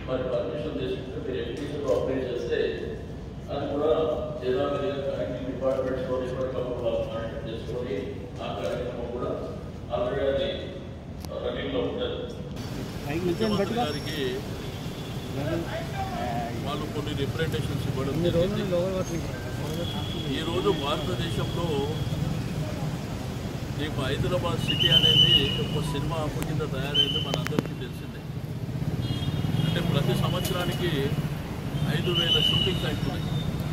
మరి పర్మిషన్ తీసుకుంటే మీరు ఎఫ్టీసీలో అప్లై చేస్తే అది కూడా యథావిధిగా కనెక్టింగ్ డిపార్ట్మెంట్స్ లో ఎప్పటికప్పుడు వాళ్ళు మానిటర్ చేసుకొని ఆ కార్యక్రమం కూడా ఆల్రెడీ అది రన్నింగ్ లో ఉంటుంది ముఖ్యమంత్రి గారికి వాళ్ళు కొన్ని రిప్రజెంటేషన్స్ ఇవ్వడం జరిగింది ఈరోజు భారతదేశంలో నీకు హైదరాబాద్ సిటీ అనేది ఒక సినిమా అప్పు కింద తయారైంది మనందరికీ తెలిసిందే అంటే ప్రతి సంవత్సరానికి ఐదు వేల షూటింగ్స్ అవుతున్నాయి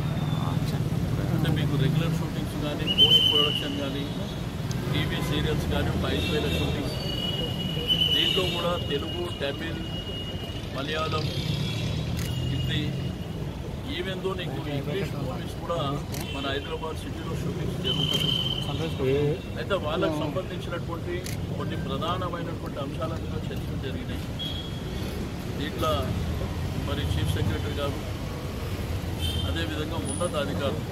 అంటే మీకు రెగ్యులర్ షూటింగ్స్ కానీ పోస్ట్ ప్రొడక్షన్ కానీ టీవీ సీరియల్స్ కానీ ఒక ఐదు వేల షూటింగ్స్ దీంట్లో కూడా తెలుగు తమిళ్ మలయాళం హిందీ ఈవెన్ దో నీకు ఇంగ్లీష్ మూవీస్ కూడా మన హైదరాబాద్ సిటీలో షూటింగ్స్ జరుగుతుంది అయితే వాళ్ళకు సంబంధించినటువంటి కొన్ని ప్రధానమైనటువంటి అంశాల మీద చర్చలు జరిగినాయి దీంట్లో మరి చీఫ్ సెక్రటరీ గారు అదేవిధంగా ఉన్నతాధికారులు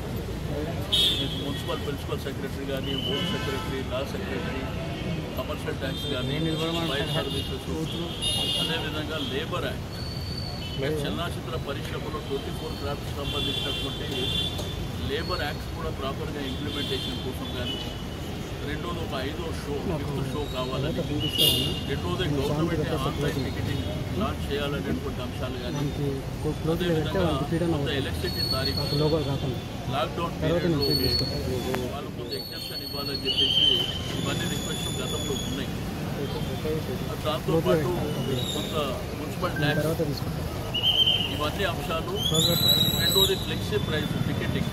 మీకు మున్సిపల్ ప్రిన్సిపల్ సెక్రటరీ కానీ home secretary law secretary commercial tax కానీ ఫైర్ సర్వీసెస్ అదేవిధంగా లేబర్ యాక్ట్ చలనచిత్ర పరిశ్రమలో ట్వంటీ ఫోర్ క్రాఫ్ట్స్ సంబంధించినటువంటి లేబర్ యాక్ట్స్ కూడా ప్రాపర్గా ఇంప్లిమెంటేషన్ కోసం కానీ రెండోది ఒక ఐదో షో ఫిఫ్త్ షో కావాలని రెండోది గవర్నమెంట్ ఆన్లైన్ టికెటింగ్ లాంచ్ చేయాలనేటువంటి అంశాలు కానీ అదేవిధంగా కొంత ఎలక్ట్రిసిటీ తారీఖు లాక్డౌన్ పీరియడ్లో వాళ్ళు కొంత ఎగ్జామ్షన్ ఇవ్వాలని చెప్పేసి ఇవన్నీ రిక్వెస్ట్ గతంలో ఉన్నాయి దాంతోపాటు కొంత మున్సిపల్ ట్యాక్స్ ఇవన్నీ అంశాలు రెండోది ఫ్లెక్సీ ప్రైస్ టికెటింగ్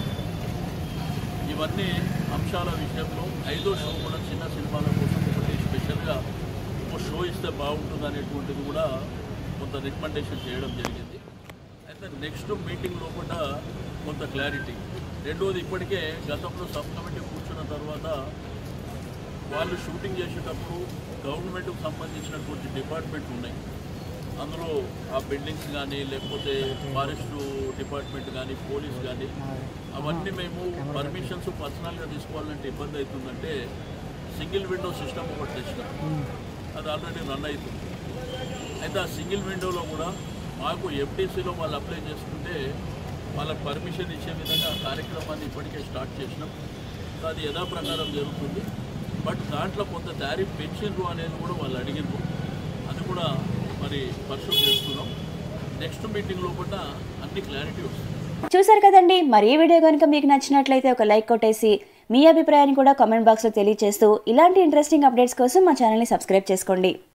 ఇవన్నీ అంశాల విషయంలో ఐదో షో కూడా చిన్న సినిమాల కోసం ఒకటి స్పెషల్గా ఒక షో ఇస్తే బాగుంటుంది అనేటువంటిది కూడా కొంత రికమెండేషన్ చేయడం జరిగింది అయితే నెక్స్ట్ మీటింగ్ లోపల కొంత క్లారిటీ రెండోది ఇప్పటికే గతంలో సబ్ కమిటీ కూర్చున్న తర్వాత వాళ్ళు షూటింగ్ చేసేటప్పుడు గవర్నమెంట్కి సంబంధించినటువంటి డిపార్ట్మెంట్ ఉన్నాయి అందులో ఆ బిల్డింగ్స్ కానీ లేకపోతే ఫారెస్ట్ డిపార్ట్మెంట్ కానీ పోలీస్ కానీ అవన్నీ మేము పర్మిషన్స్ పర్సనల్గా తీసుకోవాలంటే ఇబ్బంది అవుతుందంటే సింగిల్ విండో సిస్టమ్ ఒకటి తెచ్చినాం అది ఆల్రెడీ రన్ అవుతుంది అయితే ఆ సింగిల్ విండోలో కూడా మాకు ఎఫ్టీసీలో వాళ్ళు అప్లై చేసుకుంటే వాళ్ళకి పర్మిషన్ ఇచ్చే విధంగా ఆ కార్యక్రమాన్ని ఇప్పటికే స్టార్ట్ చేసినాం సో అది యథాప్రకారం జరుగుతుంది బట్ దాంట్లో కొంత టారిఫ్ పెంచిండ్రు అనేది కూడా వాళ్ళు అడిగిండ్రు అది కూడా మరి పర్సూ చేస్తున్నాం నెక్స్ట్ మీటింగ్ లోపల అన్ని క్లారిటీ వస్తుంది చూసారు కదండి మరి ఈ వీడియో కనుక మీకు నచ్చినట్లయితే ఒక లైక్ కొట్టేసి మీ అభిప్రాయాన్ని కూడా కామెంట్ బాక్స్లో తెలియజేస్తూ ఇలాంటి ఇంట్రెస్టింగ్ అప్డేట్స్ కోసం మా ఛానల్ని సబ్స్క్రైబ్ చేసుకోండి